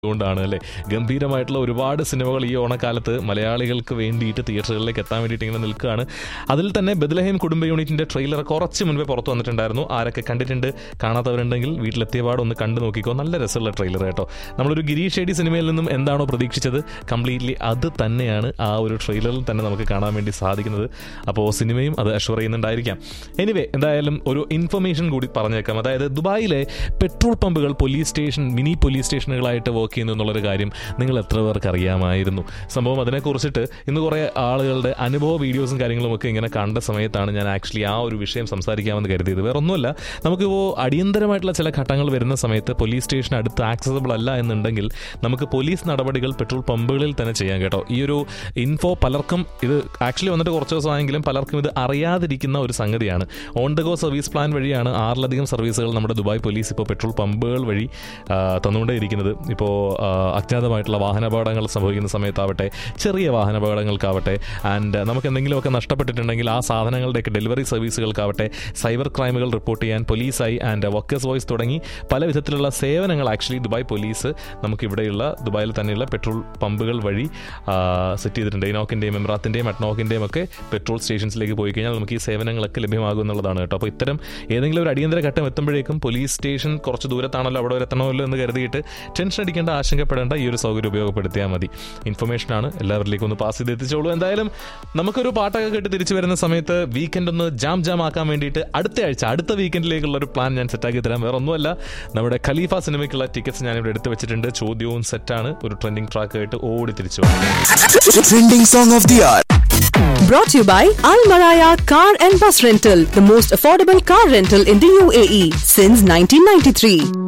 അതുകൊണ്ടാണ് അല്ലേ ഗംഭീരമായിട്ടുള്ള ഒരുപാട് സിനിമകൾ ഈ ഓണക്കാലത്ത് മലയാളികൾക്ക് വേണ്ടിയിട്ട് തിയേറ്ററുകളിലേക്ക് എത്താൻ വേണ്ടിയിട്ട് ഇങ്ങനെ നിൽക്കുകയാണ് അതിൽ തന്നെ ബദലഹേം കുടുംബ യൂണിറ്റിന്റെ ട്രെയിലർ കുറച്ച് മുൻപേ പുറത്തു വന്നിട്ടുണ്ടായിരുന്നു ആരൊക്കെ കണ്ടിട്ടുണ്ട് കാണാത്തവരുണ്ടെങ്കിൽ വീട്ടിലെത്തിയപാട് ഒന്ന് കണ്ടു നോക്കിക്കോ നല്ല രസമുള്ള ട്രെയിലർ കേട്ടോ നമ്മളൊരു ഗിരീഷ് ഷെഡി സിനിമയിൽ നിന്നും എന്താണോ പ്രതീക്ഷിച്ചത് കംപ്ലീറ്റ്ലി അത് തന്നെയാണ് ആ ഒരു ട്രെയിലറിൽ തന്നെ നമുക്ക് കാണാൻ വേണ്ടി സാധിക്കുന്നത് അപ്പോൾ സിനിമയും അത് അഷ്വർ ചെയ്യുന്നുണ്ടായിരിക്കാം എനിവേ എന്തായാലും ഒരു ഇൻഫർമേഷൻ കൂടി പറഞ്ഞേക്കാം അതായത് ദുബായിലെ പെട്രോൾ പമ്പുകൾ പോലീസ് സ്റ്റേഷൻ മിനി പോലീസ് സ്റ്റേഷനുകളായിട്ട് വർക്ക് ചെയ്യുന്നു എന്നുള്ളൊരു കാര്യം നിങ്ങൾ എത്ര പേർക്ക് അറിയാമായിരുന്നു സംഭവം അതിനെക്കുറിച്ചിട്ട് ഇന്ന് കുറേ ആളുകളുടെ അനുഭവ വീഡിയോസും കാര്യങ്ങളും ഒക്കെ ഇങ്ങനെ കണ്ട സമയത്താണ് ഞാൻ ആക്ച്വലി ആ ഒരു വിഷയം സംസാരിക്കാമെന്ന് കരുതിയത് വേറെ ഒന്നുമല്ല നമുക്കിപ്പോൾ അടിയന്തരമായിട്ടുള്ള ചില ഘട്ടങ്ങൾ വരുന്ന സമയത്ത് പോലീസ് സ്റ്റേഷൻ അടുത്ത് ആക്സസബിൾ അല്ല എന്നുണ്ടെങ്കിൽ നമുക്ക് പോലീസ് നടപടികൾ പെട്രോൾ പമ്പുകളിൽ തന്നെ ചെയ്യാം കേട്ടോ ഈ ഒരു ഇൻഫോ പലർക്കും ഇത് ആക്ച്വലി വന്നിട്ട് കുറച്ച് ദിവസമായെങ്കിലും പലർക്കും ഇത് അറിയാതിരിക്കുന്ന ഒരു സംഗതിയാണ് on the go service plan വഴിയാണ് ആറിലധികം സർവീസുകൾ നമ്മുടെ ദുബായ് പോലീസ് ഇപ്പോൾ പെട്രോൾ പമ്പുകൾ വഴി ആ, തന്നുകൊണ്ടേയിരിക്കുന്നത് ഇപ്പോൾ ആ, അജ്ഞാതമായിട്ടുള്ള വാഹനാപകടങ്ങൾ സംഭവിക്കുന്ന സമയത്താവട്ടെ ചെറിയ വാഹനാപകടങ്ങൾക്കാവട്ടെ ആൻഡ് നമുക്ക് എന്തെങ്കിലുമൊക്കെ നഷ്ടപ്പെട്ടിട്ടുണ്ടെങ്കിൽ ആ സാധനങ്ങളുടെയൊക്കെ ഡെലിവറി സർവീസുകൾക്കാവട്ടെ സൈബർ ക്രൈമുകൾ റിപ്പോർട്ട് ചെയ്യാൻ പോലീസായി ആൻഡ് വർക്കേഴ്സ് വോയിസ് തുടങ്ങി പല വിധത്തിലുള്ള സേവനങ്ങൾ ആക്ച്വലി ദുബായ് പോലീസ് നമുക്ക് ഇവിടെയുള്ള ദുബായിൽ തന്നെയുള്ള പെട്രോൾ പമ്പുകൾ വഴി സെറ്റ് ചെയ്തിട്ടുണ്ട് ഇനോക്കിൻ്റെയും എംറാത്തിൻ്റെയും അറ്റ്നോക്കിൻ്റെയും ഒക്കെ പെട്രോൾ സ്റ്റേഷൻസിലേക്ക് പോയി കഴിഞ്ഞാൽ നമുക്ക് ഈ സേവനങ്ങളൊക്കെ ലഭ്യമാകും എന്നുള്ളതാണ് കേട്ടോ അപ്പോൾ ഇത്തരം ഏതെങ്കിലും ഒരു അടിയന്തര ഘട്ടം എത്തുമ്പോഴേക്കും പോലീസ് സ്റ്റേഷൻ കുറച്ച് ദൂരത്താണല്ലോ അവിടെ വരെ എത്തണമല്ലോ എന്ന് കരുതിയിട്ട് ടെൻഷൻ അടിക്കേണ്ട ആശങ്കപ്പെടേണ്ട ഈ ഒരു സൗകര്യം ഉപയോഗപ്പെടുത്തിയാൽ മതി ഇൻഫർമേഷനാണ് എല്ലാവരിലേക്കും ഒന്ന് പാസ് ചെയ്ത് എത്തിച്ചോളൂ എന്തായാലും നമുക്കൊരു പാട്ടൊക്കെ കേട്ട് തിരിച്ചു വരുന്ന സമയത്ത് വീക്കെൻഡ് ഒന്ന് ജാം ജാം ആക്കാൻ വേണ്ടിയിട്ട് അടുത്ത ആഴ്ച അടുത്ത വീക്കെൻഡിലേക്കുള്ള ഒരു പ്ലാൻ ഞാൻ സെറ്റാക്കി തരാം വേറെ ഒന്നുമല്ല നമ്മുടെ ഖലീഫ സിനിമയ്ക്കുള്ള ടിക്കറ്റ്സ് ഞാൻ ഇവിടെ എടുത്ത് വെച്ചിട്ടുണ്ട് ചോദ്യവും സെറ്റാണ് ഒരു ട്രെൻഡിങ് ട്രാക്ക് ആയിട്ട് ഓടി തിരിച്ചു Trending song of the hour. Brought to you by Al Maraya Car and Bus Rental, the most affordable car rental in the UAE since 1993.